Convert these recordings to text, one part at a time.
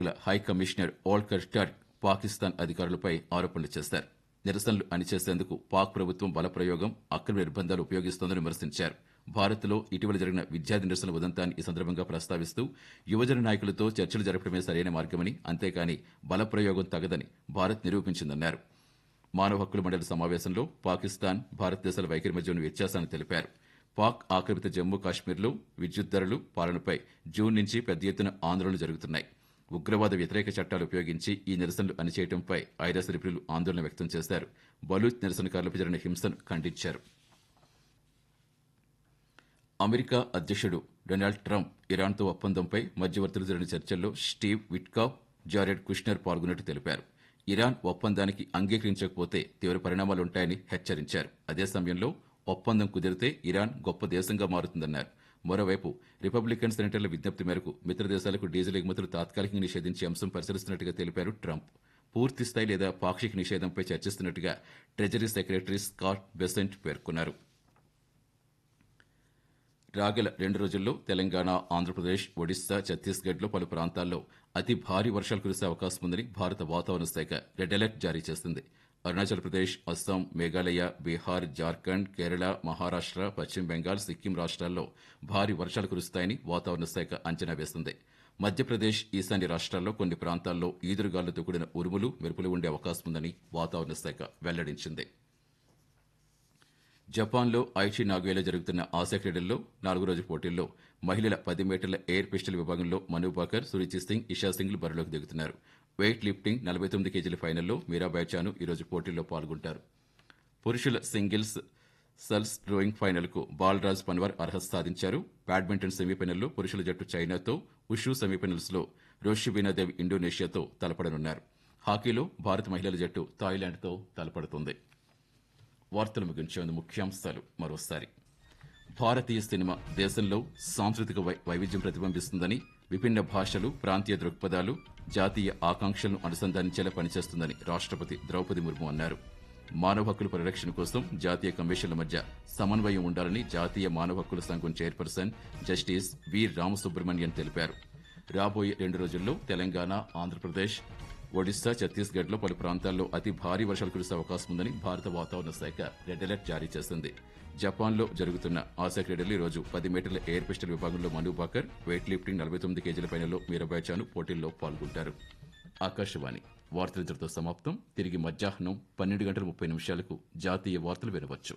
high commissioner Volker Turk Pakistan అధికారులపై ఆరోపణలు చేశారు నిరసనలు అణిచేసేందుకు పాక్ ప్రభుత్వం బలప్రయోగం అక్రమ నిర్బంధాలు ఉపయోగిస్తోందని విమర్శించారు భారత్లో ఇటీవల జరిగిన విద్యార్థి నిరసనల ఉదంతాన్ని ఈ సందర్భంగా ప్రస్తావిస్తూ యువజన నాయకులతో చర్చలు జరపడమే సరైన మార్గమని అంతేకాని బలప్రయోగం తగదని భారత్ నిరూపించిందన్నారు మానవ హక్కుల మండలి సమావేశంలో పాకిస్తాన్ భారతదేశాల వైఖరి మధ్య ఉన్న వ్యత్యాసాన్ని తెలిపారు పాక్ ఆక్రమిత జమ్మూ కాశ్మీర్లో విద్యుత్ ధరలు పాలనపై జూన్ నుంచి పెద్ద ఎత్తున ఆందోళనలు జరుగుతున్నాయి ఉగ్రవాద వ్యతిరేక చట్టాలు ఉపయోగించి ఈ నిరసనలు అణిచేయడంపై ఐరాస నిపుణులు ఆందోళన వ్యక్తం చేశారు బలూచ్ నిరసనకారులపై జరిగిన హింసను ఖండించారు అమెరికా అధ్యక్షుడు డొనాల్డ్ ట్రంప్ ఇరాన్తో ఒప్పందంపై మధ్యవర్తులు జరిగిన చర్చల్లో స్టీవ్ విట్కావ్ జారెడ్ కుష్నర్ పాల్గొన్నట్టు తెలిపారు ఇరాన్ ఒప్పందానికి అంగీకరించకపోతే తీవ్ర పరిణామాలుంటాయని హెచ్చరించారు అదే సమయంలో ఒప్పందం కుదిరితే ఇరాన్ గొప్ప దేశంగా మారుతుందన్నారు మరోవైపు రిపబ్లికన్ సెనేటర్ల విజ్ఞప్తి మేరకు మిత్ర దేశాలకు డీజిల్ ఎగుమతులు తాత్కాలికంగా నిషేధించే అంశం పరిశీలిస్తున్నట్టుగా తెలిపారు ట్రంప్ పూర్తి స్థాయి లేదా పాక్షిక నిషేధంపై చర్చిస్తున్నట్టుగా ట్రెజరీ సెక్రటరీ స్కాట్ బెసెంట్ పేర్కొన్నారు రాగల రెండు రోజుల్లో తెలంగాణ ఆంధ్రప్రదేశ్ ఒడిశా ఛత్తీస్గఢ్లో పలు ప్రాంతాల్లో అతి భారీ వర్షాలు కురిసే అవకాశం ఉందని భారత వాతావరణ శాఖ రెడ్ అలర్ట్ జారీ చేసింది అరుణాచల్ ప్రదేశ్ అస్సాం మేఘాలయ బీహార్ జార్ఖండ్ కేరళ మహారాష్ట్ర పశ్చిమ బెంగాల్ సిక్కిం రాష్ట్రాల్లో భారీ వర్షాలు కురుస్తాయని వాతావరణ శాఖ అంచనా వేసింది మధ్యప్రదేశ్ ఈశాన్య రాష్ట్రాల్లో కొన్ని ప్రాంతాల్లో ఈదురుగాలులతో కూడిన ఉరుములు మెరుపులు ఉండే అవకాశం ఉందని వాతావరణ శాఖ వెల్లడించింది జపాన్లో ఐచి నాగోయాలో జరుగుతున్న ఆసియా క్రీడల్లో నాలుగో రోజు పోటీల్లో మహిళల పది మీటర్ల ఎయిర్ పిస్టల్ విభాగంలో మను బాకర్ సురుచి సింగ్ ఇషా సింగ్లు బరిలోకి దిగుతున్నారు వెయిట్ లిఫ్టింగ్ నలభై తొమ్మిది కేజీల ఫైనల్లో మీరాబాయ్ చాను ఈరోజు పోటీల్లో పాల్గొంటారు పురుషుల సింగిల్స్ సల్స్ రోయింగ్ ఫైనల్కు బాలరాజ్ పన్వార్ అర్హత సాధించారు బ్యాడ్మింటన్ సెమీఫైనల్లో పురుషుల జట్టు చైనాతో ఉషు సెమీఫైనల్స్లో రోషిబీనాదేవ్ ఇండోనేషియాతో తలపడనున్నారు హాకీలో భారత మహిళల జట్టు థాయిలాండ్తో తలపడుతుంది వార్తలు ముగించేందుకు ముఖ్యాంశాలు మరోసారి భారతీయ సినిమా దేశంలో సాంస్కృతిక వై- వైవిధ్యం ప్రతిబింబిస్తుందని విభిన్న భాషలు ప్రాంతీయ దృక్పథాలు జాతీయ ఆకాంక్షలను అనుసంధానించేలా పనిచేస్తుందని రాష్ట్రపతి ద్రౌపది ముర్ము అన్నారు మానవ హక్కుల పరిరక్షణ కోసం జాతీయ కమిషన్ల మధ్య సమన్వయం ఉండాలని జాతీయ మానవ హక్కుల సంఘం చైర్పర్సన్ జస్టిస్ వి రామసుబ్రహ్మణ్యన్ తెలిపారు రాబోయే రెండు రోజుల్లో తెలంగాణ ఆంధ్రప్రదేశ్ ఒడిశా ఛత్తీస్గఢ్లో పలు ప్రాంతాల్లో అతి భారీ వర్షాలు కురిసే అవకాశం ఉందని భారత వాతావరణ శాఖ రెడ్ అలర్ట్ జారీ చేసింది జపాన్లో జరుగుతున్న ఆసియా క్రీడలు ఈ రోజు పది మీటర్ల ఎయిర్ పిస్టల్ విభాగంలో మను బాకర్ వెయిట్ లిఫ్టింగ్ నలభై తొమ్మిది కేజీల పైనలో మీరాబాయ్ చాను పోటీల్లో పాల్గొంటారు ఆకాశవాణి వార్తలు ఇంతటితో సమాప్తం తిరిగి మధ్యాహ్నం పన్నెండు గంటల ముప్పై నిమిషాలకు జాతీయ వార్తలు వినవచ్చు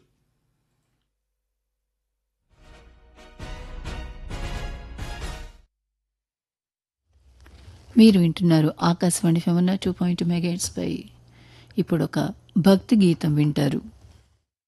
మీరు వింటున్నారు ఆకాశవాణి ఫెమన్నా టూ పాయింట్ మెగాట్స్ పై ఇప్పుడు ఒక భక్తి గీతం వింటారు